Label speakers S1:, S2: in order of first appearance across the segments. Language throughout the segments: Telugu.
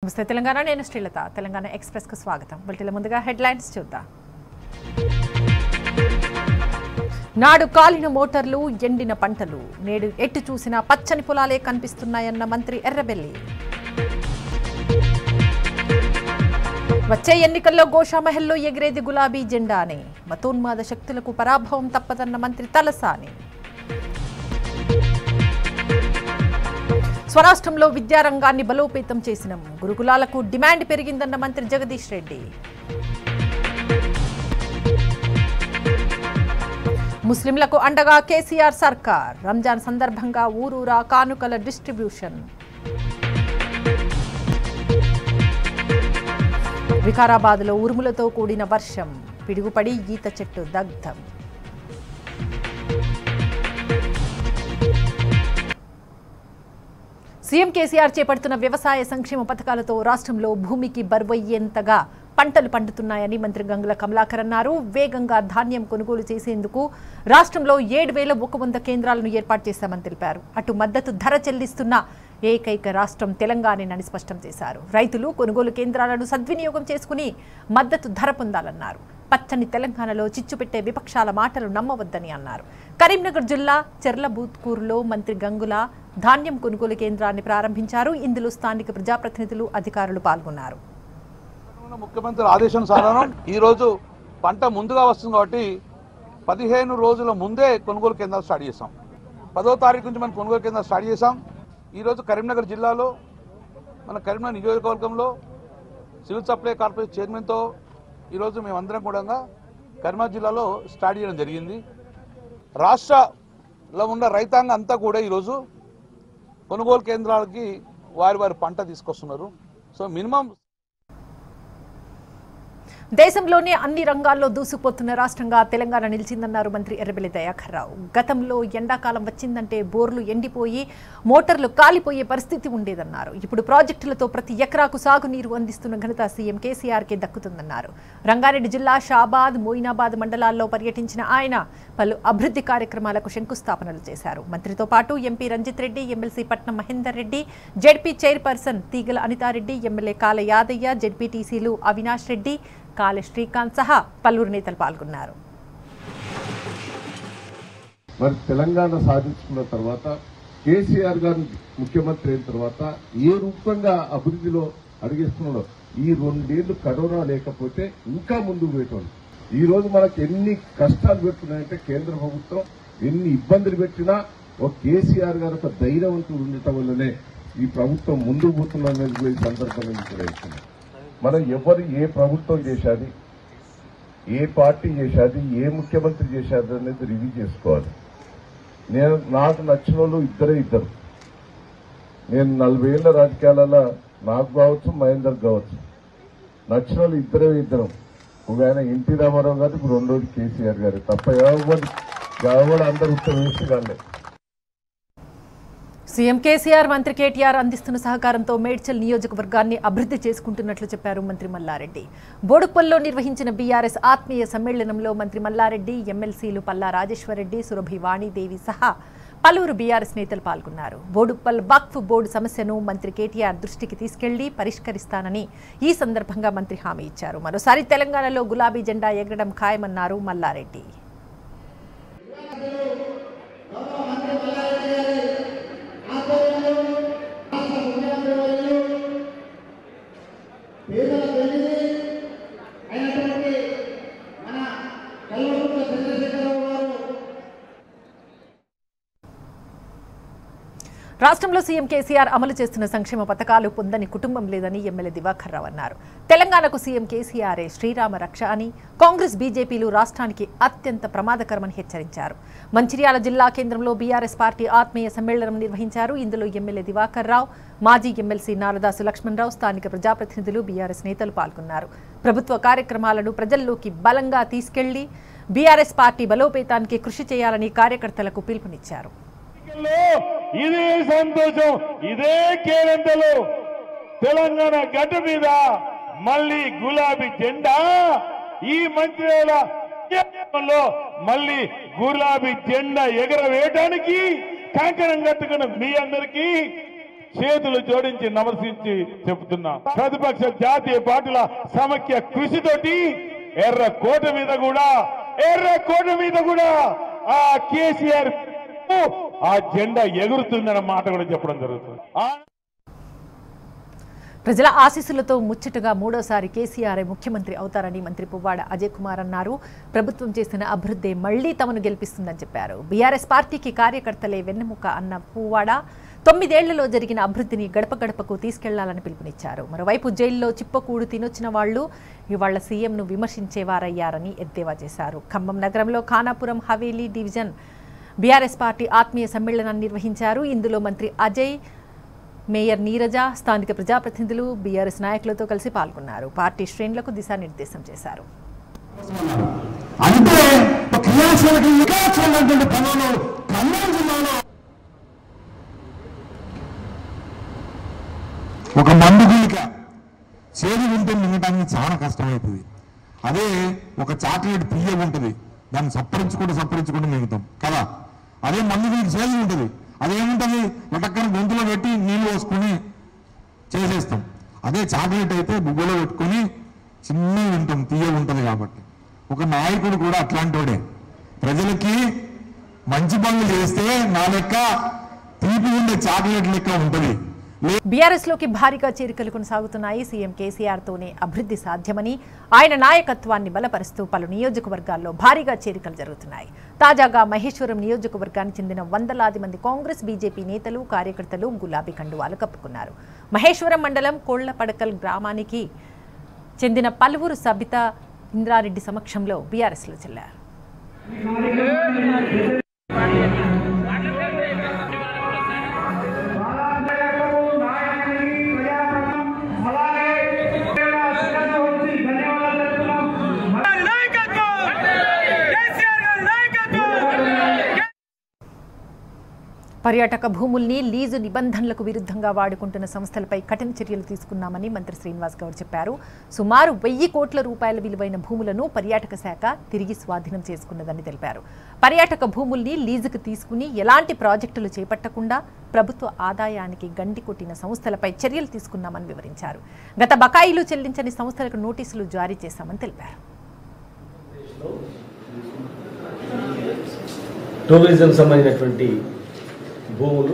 S1: నమస్తే తెలంగాణ నేను శ్రీలత తెలంగాణ ఎక్స్ప్రెస్ కు స్వాగతం బులెటిన్ల ముందుగా హెడ్లైన్స్ చూద్దాం నాడు కాలిన మోటార్లు ఎండిన పంటలు నేడు ఎటు చూసినా పచ్చని పొలాలే కనిపిస్తున్నాయన్న మంత్రి ఎర్రబెల్లి వచ్చే ఎన్నికల్లో గోషామహల్లో ఎగిరేది గులాబీ జెండానే మతోన్మాద శక్తులకు పరాభవం తప్పదన్న మంత్రి తలసాని స్వరాష్ట్రంలో విద్యారంగాన్ని బలోపేతం చేసినాం గురుకులాలకు డిమాండ్ పెరిగిందన్న మంత్రి జగదీష్ రెడ్డి ముస్లింలకు అండగా కేసీఆర్ సర్కార్ రంజాన్ సందర్భంగా ఊరూరా కానుకల డిస్ట్రిబ్యూషన్ వికారాబాద్లో ఉరుములతో కూడిన వర్షం పిడుగుపడి ఈత చెట్టు దగ్ధం సీఎం కేసీఆర్ చేపడుతున్న వ్యవసాయ సంక్షేమ పథకాలతో రాష్ట్రంలో భూమికి బరువయ్యేంతగా పంటలు పండుతున్నాయని మంత్రి గంగుల కమలాకర్ అన్నారు వేగంగా ధాన్యం కొనుగోలు చేసేందుకు రాష్ట్రంలో ఏడు వేల ఒక వంద కేంద్రాలను ఏర్పాటు చేశామని తెలిపారు అటు మద్దతు ధర చెల్లిస్తున్న ఏకైక రాష్ట్రం తెలంగాణని స్పష్టం చేశారు రైతులు కొనుగోలు కేంద్రాలను సద్వినియోగం చేసుకుని మద్దతు ధర పొందాలన్నారు పచ్చని తెలంగాణలో చిచ్చు పెట్టే విపక్షాల మాటలు నమ్మవద్దని అన్నారు కరీంనగర్ జిల్లా చెర్లబూత్కూరులో మంత్రి గంగుల ధాన్యం కొనుగోలు కేంద్రాన్ని ప్రారంభించారు ఇందులో స్థానిక ప్రజాప్రతినిధులు అధికారులు పాల్గొన్నారు
S2: తెలంగాణ ముఖ్యమంత్రి ఆదేశానుసారం ఈ రోజు పంట ముందుగా వస్తుంది కాబట్టి పదిహేను రోజుల ముందే కొనుగోలు కేంద్రాలు స్టార్ట్ చేసాం పదో తారీఖు నుంచి మనం కొనుగోలు కేంద్రాలు స్టార్ట్ చేసాం ఈరోజు కరీంనగర్ జిల్లాలో మన కరీంనగర్ నియోజకవర్గంలో సివిల్ సప్లై కార్పొరేషన్ చైర్మన్తో ఈరోజు మేమందరం కూడా కరీంనగర్ జిల్లాలో స్టార్ట్ చేయడం జరిగింది రాష్ట్రలో ఉన్న రైతాంగం అంతా కూడా ఈరోజు కొనుగోలు కేంద్రాలకి వారి వారి పంట తీసుకొస్తున్నారు సో మినిమం
S1: దేశంలోనే అన్ని రంగాల్లో దూసుకుపోతున్న రాష్ట్రంగా తెలంగాణ నిలిచిందన్నారు మంత్రి ఎర్రబెల్లి దయాకర్ రావు గతంలో ఎండాకాలం వచ్చిందంటే బోర్లు ఎండిపోయి మోటార్లు కాలిపోయే పరిస్థితి ఉండేదన్నారు ఇప్పుడు ప్రాజెక్టులతో ప్రతి ఎకరాకు సాగునీరు అందిస్తున్న ఘనత సీఎం కేసీఆర్కే దక్కుతుందన్నారు రంగారెడ్డి జిల్లా షాబాద్ మోయినాబాద్ మండలాల్లో పర్యటించిన ఆయన పలు అభివృద్ధి కార్యక్రమాలకు శంకుస్థాపనలు చేశారు మంత్రితో పాటు ఎంపీ రంజిత్ రెడ్డి ఎమ్మెల్సీ పట్నం మహేందర్ రెడ్డి జెడ్పీ చైర్పర్సన్ తీగల అనితారెడ్డి ఎమ్మెల్యే కాల యాదయ్య జెడ్పీటీసీలు అవినాష్ రెడ్డి కాళ శ్రీకాంత్ సహా పలువురు నేతలు పాల్గొన్నారు
S3: మరి తెలంగాణ సాధించుకున్న తర్వాత కేసీఆర్ గారు ముఖ్యమంత్రి అయిన తర్వాత ఏ రూపంగా అభివృద్ధిలో అడిగిస్తున్నాడో ఈ రెండేళ్లు కరోనా లేకపోతే ఇంకా ముందుకు పోయేటోళ్ళు ఈ రోజు మనకు ఎన్ని కష్టాలు పెడుతున్నాయంటే కేంద్ర ప్రభుత్వం ఎన్ని ఇబ్బందులు పెట్టినా ఒక కేసీఆర్ గారు ఒక ధైర్యవంతుడు ఉండటం వల్లనే ఈ ప్రభుత్వం ముందుకు పోతుందనేది కూడా ఈ సందర్భంగా మీకు తెలియజేస్తున్నాను. మనం ఎవరు ఏ ప్రభుత్వం చేశాది ఏ పార్టీ చేశాది ఏ ముఖ్యమంత్రి చేశాది అనేది రివ్యూ చేసుకోవాలి నేను నాకు నచ్చిన వాళ్ళు ఇద్దరే ఇద్దరు నేను నలభై ఏళ్ల రాజకీయాలలో నాకు కావచ్చు మహేందర్ కావచ్చు నచ్చిన వాళ్ళు ఇద్దరే ఇద్దరం ఒక ఆయన ఎన్టీ రామారావు గారు ఇప్పుడు రెండోది కేసీఆర్ గారు తప్ప ఎవరు ఎవరు అందరు ఉత్తరం వేసి కానీ
S1: సీఎం కేసీఆర్ మంత్రి కేటీఆర్ అందిస్తున్న సహకారంతో మేడ్చల్ నియోజకవర్గాన్ని అభివృద్ధి చేసుకుంటున్నట్లు చెప్పారు మంత్రి మల్లారెడ్డి బోడుప్పల్లో నిర్వహించిన బీఆర్ఎస్ ఆత్మీయ సమ్మేళనంలో మంత్రి మల్లారెడ్డి ఎమ్మెల్సీలు పల్లా రాజేశ్వరరెడ్డి సురభి వాణిదేవి సహా పలువురు బీఆర్ఎస్ నేతలు పాల్గొన్నారు బోడుప్పల్ వక్ఫ్ బోర్డు సమస్యను మంత్రి కేటీఆర్ దృష్టికి తీసుకెళ్లి పరిష్కరిస్తానని ఈ సందర్భంగా మంత్రి హామీ ఇచ్చారు మరోసారి తెలంగాణలో గులాబీ జెండా ఎగరడం ఖాయమన్నారు మల్లారెడ్డి
S4: పేదల పెళ్లిది అయినటువంటి మన కల్వకుంట్ల చంద్రశేఖరరావు గారు
S1: రాష్ట్రంలో సీఎం కేసీఆర్ అమలు చేస్తున్న సంక్షేమ పథకాలు పొందని కుటుంబం లేదని ఎమ్మెల్యే దివాకర్ రావు అన్నారు తెలంగాణకు సీఎం కేసీఆరే శ్రీరామ రక్ష అని కాంగ్రెస్ బీజేపీలు రాష్ట్రానికి అత్యంత ప్రమాదకరమని హెచ్చరించారు మంచిర్యాల జిల్లా కేంద్రంలో బీఆర్ఎస్ పార్టీ ఆత్మీయ సమ్మేళనం నిర్వహించారు ఇందులో ఎమ్మెల్యే దివాకర్ రావు మాజీ ఎమ్మెల్సీ నారదాసు లక్ష్మణరావు స్థానిక ప్రజాప్రతినిధులు బీఆర్ఎస్ నేతలు పాల్గొన్నారు ప్రభుత్వ కార్యక్రమాలను ప్రజల్లోకి బలంగా తీసుకెళ్లి బీఆర్ఎస్ పార్టీ బలోపేతానికి కృషి చేయాలని కార్యకర్తలకు పిలుపునిచ్చారు
S5: ఎన్నికల్లో ఇదే సంతోషం ఇదే కేరంతలో తెలంగాణ గడ్డ మీద మళ్ళీ గులాబీ జెండా ఈ మంత్రివేళ లో మళ్ళీ గులాబీ జెండా ఎగరవేయడానికి కంకణం కట్టుకున్న మీ అందరికీ చేతులు జోడించి నమర్శించి చెబుతున్నా ప్రతిపక్ష జాతీయ పార్టీల సమైక్య కృషితోటి ఎర్ర కోట మీద కూడా ఎర్ర కోట మీద కూడా ఆ కేసీఆర్ ఆ జెండా ఎగురుతుందన్న మాట కూడా చెప్పడం జరుగుతుంది ఆ
S1: ప్రజల ఆశీస్సులతో ముచ్చటగా మూడోసారి కేసీఆర్ ముఖ్యమంత్రి అవుతారని మంత్రి పువ్వాడ అజయ్ కుమార్ అన్నారు ప్రభుత్వం చేసిన అభివృద్ధి మళ్లీ తమను గెలిపిస్తుందని చెప్పారు బీఆర్ఎస్ పార్టీకి కార్యకర్తలే వెన్నెముక అన్న పువ్వాడ తొమ్మిదేళ్లలో జరిగిన అభివృద్ధిని గడప గడపకు తీసుకెళ్లాలని పిలుపునిచ్చారు మరోవైపు జైల్లో చిప్పకూడు తినొచ్చిన వాళ్లు ఇవాళ్ల సీఎంను విమర్శించేవారయ్యారని ఎద్దేవా చేశారు ఖమ్మం నగరంలో ఖానాపురం హవేలీ డివిజన్ బీఆర్ఎస్ పార్టీ ఆత్మీయ సమ్మేళనాన్ని నిర్వహించారు ఇందులో మంత్రి అజయ్ మేయర్ నీరజ స్థానిక ప్రజాప్రతినిధులు బీఆర్ఎస్ నాయకులతో కలిసి పాల్గొన్నారు పార్టీ శ్రేణులకు దిశానిర్దేశం చేశారు
S6: అంటే క్రియాశీలక వికాసమైనటువంటి పనులు ఖమ్మం జిల్లాలో ఒక మందు గుళిక చేదు ఉంటే మింగటానికి చాలా కష్టమవుతుంది అదే ఒక చాక్లెట్ పియ్య ఉంటుంది దాన్ని సప్పరించుకుంటూ సప్పరించుకుంటూ మింగుతాం కదా అదే మందు గుళిక చేదు ఉంటుంది అదేముంటుంది లటక్కన గొంతులో పెట్టి నీళ్ళు పోసుకొని చేసేస్తాం అదే చాక్లెట్ అయితే బుగ్గలో పెట్టుకొని చిన్నగా వింటాం తీయ ఉంటుంది కాబట్టి ఒక నాయకుడు కూడా అట్లాంటోడే ప్రజలకి మంచి పనులు చేస్తే నా లెక్క తీపి ఉండే చాక్లెట్ లెక్క ఉంటుంది
S1: బీఆర్ఎస్ లోకి భారీగా చేరికలు కొనసాగుతున్నాయి సీఎం కేసీఆర్ తోనే అభివృద్ధి సాధ్యమని ఆయన నాయకత్వాన్ని బలపరుస్తూ పలు నియోజకవర్గాల్లో భారీగా చేరికలు జరుగుతున్నాయి తాజాగా మహేశ్వరం నియోజకవర్గానికి చెందిన వందలాది మంది కాంగ్రెస్ బీజేపీ నేతలు కార్యకర్తలు గులాబీ కండువాలు కప్పుకున్నారు మహేశ్వరం మండలం కోళ్లపడకల్ గ్రామానికి చెందిన పలువురు సబిత ఇంద్రారెడ్డి సమక్షంలో బీఆర్ఎస్లో చెల్లారు పర్యాటక భూముల్ని లీజు నిబంధనలకు విరుద్ధంగా వాడుకుంటున్న సంస్థలపై కఠిన చర్యలు తీసుకున్నామని మంత్రి శ్రీనివాస్ గౌడ్ చెప్పారు సుమారు వెయ్యి కోట్ల రూపాయల విలువైన భూములను పర్యాటక శాఖ తిరిగి స్వాధీనం చేసుకున్నదని తెలిపారు పర్యాటక భూముల్ని లీజుకు తీసుకుని ఎలాంటి ప్రాజెక్టులు చేపట్టకుండా ప్రభుత్వ ఆదాయానికి గండి కొట్టిన సంస్థలపై చర్యలు తీసుకున్నామని వివరించారు గత బకాయిలు చెల్లించని సంస్థలకు నోటీసులు జారీ చేశామని తెలిపారు
S7: టూరిజం సంబంధించినటువంటి భూములు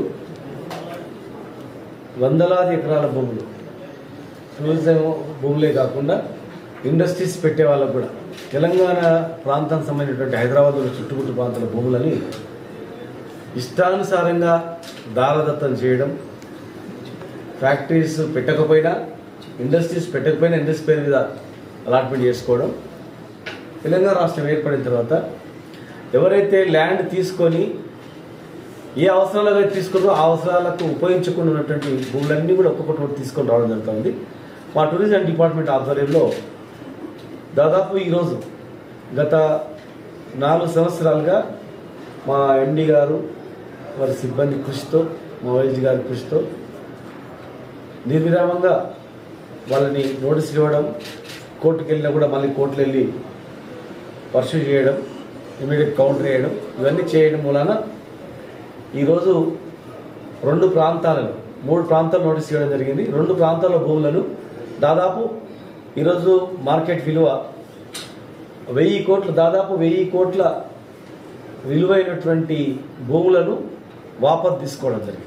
S7: వందలాది ఎకరాల భూములు టూరిజం భూములే కాకుండా ఇండస్ట్రీస్ పెట్టే వాళ్ళకు కూడా తెలంగాణ ప్రాంతానికి సంబంధించినటువంటి హైదరాబాద్లో చుట్టుముట్టు ప్రాంతాల భూములని ఇష్టానుసారంగా దారదత్తం చేయడం ఫ్యాక్టరీస్ పెట్టకపోయినా ఇండస్ట్రీస్ పెట్టకపోయినా ఇండస్ట్రీ పేరు మీద అలాట్మెంట్ చేసుకోవడం తెలంగాణ రాష్ట్రం ఏర్పడిన తర్వాత ఎవరైతే ల్యాండ్ తీసుకొని ఏ అవసరాలకు అయితే తీసుకున్నారో ఆ అవసరాలకు ఉపయోగించకుండా ఉన్నటువంటి భూములన్నీ కూడా ఒక్కొక్కటి ఒకటి తీసుకొని రావడం జరుగుతుంది మా టూరిజం డిపార్ట్మెంట్ ఆధ్వర్యంలో దాదాపు ఈరోజు గత నాలుగు సంవత్సరాలుగా మా ఎండి గారు వారి సిబ్బంది కృషితో మా వైద్య గారి కృషితో నిర్విరామంగా వాళ్ళని నోటీసులు ఇవ్వడం కోర్టుకు వెళ్ళినా కూడా మళ్ళీ కోర్టుకు వెళ్ళి పర్సూ చేయడం ఇమీడియట్ కౌంటర్ చేయడం ఇవన్నీ చేయడం మూలాన ఈరోజు రెండు ప్రాంతాలను మూడు ప్రాంతాలు నోటీస్ చేయడం జరిగింది రెండు ప్రాంతాల భూములను దాదాపు ఈరోజు మార్కెట్ విలువ వెయ్యి కోట్ల దాదాపు వెయ్యి కోట్ల విలువైనటువంటి భూములను వాపసు తీసుకోవడం జరిగింది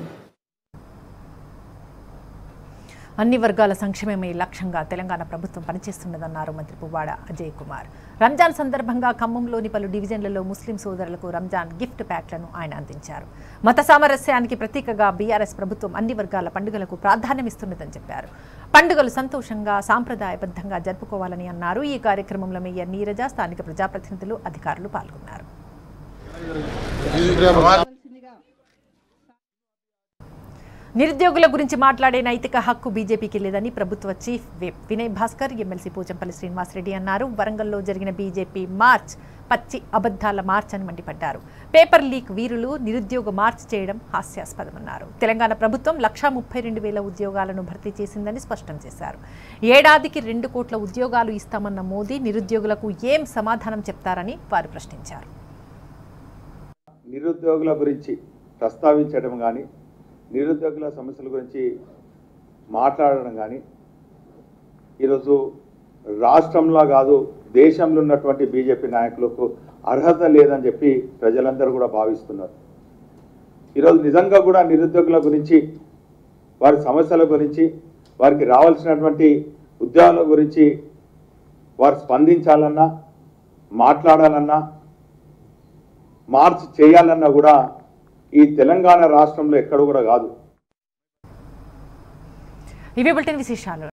S1: అన్ని వర్గాల సంక్షేమమే లక్ష్యంగా తెలంగాణ ప్రభుత్వం పనిచేస్తున్నదన్నారు మంత్రి పువ్వాడ అజయ్ కుమార్ రంజాన్ సందర్భంగా ఖమ్మంలోని పలు డివిజన్లలో ముస్లిం సోదరులకు రంజాన్ గిఫ్ట్ ప్యాక్లను ఆయన అందించారు మత సామరస్యానికి ప్రతీకగా బీఆర్ఎస్ ప్రభుత్వం అన్ని వర్గాల పండుగలకు ప్రాధాన్యమిస్తున్నదని చెప్పారు పండుగలు సంతోషంగా సాంప్రదాయబద్ధంగా జరుపుకోవాలని అన్నారు ఈ కార్యక్రమంలో మేయర్ నీరజ స్థానిక ప్రజాప్రతినిధులు అధికారులు పాల్గొన్నారు నిరుద్యోగుల గురించి మాట్లాడే నైతిక హక్కు బీజేపీకి లేదని ప్రభుత్వ chief whip Vinay Bhaskar MLC Pochampalli Srinivasa Reddy అన్నారు వరంగల్లో జరిగిన బీజేపీ మార్చ్ పచ్చి అబద్ధాల మార్చ్ అని మండిపడ్డారు పేపర్ లీక్ వీరులు నిరుద్యోగ మార్చ్ చేయడం హాస్యాస్పదమన్నారు తెలంగాణ ప్రభుత్వం లక్షా ముప్పై రెండు వేల ఉద్యోగాలను భర్తీ చేసిందని స్పష్టం చేశారు ఏడాదికి రెండు కోట్ల ఉద్యోగాలు ఇస్తామన్న మోదీ నిరుద్యోగులకు ఏం సమాధానం చెప్తారని వారు ప్రశ్నించారు
S8: నిరుద్యోగుల గురించి ప్రస్తావించడం కానీ నిరుద్యోగుల సమస్యల గురించి మాట్లాడడం కానీ ఈరోజు రాష్ట్రంలో కాదు దేశంలో ఉన్నటువంటి బీజేపీ నాయకులకు అర్హత లేదని చెప్పి ప్రజలందరూ కూడా భావిస్తున్నారు ఈరోజు నిజంగా కూడా నిరుద్యోగుల గురించి వారి సమస్యల గురించి వారికి రావాల్సినటువంటి ఉద్యోగాల గురించి వారు స్పందించాలన్నా మాట్లాడాలన్నా మార్చి చేయాలన్నా కూడా ఈ తెలంగాణ రాష్ట్రంలో ఎక్కడ కూడా కాదు
S1: ఇవే బులెటిన్ విశేషాలు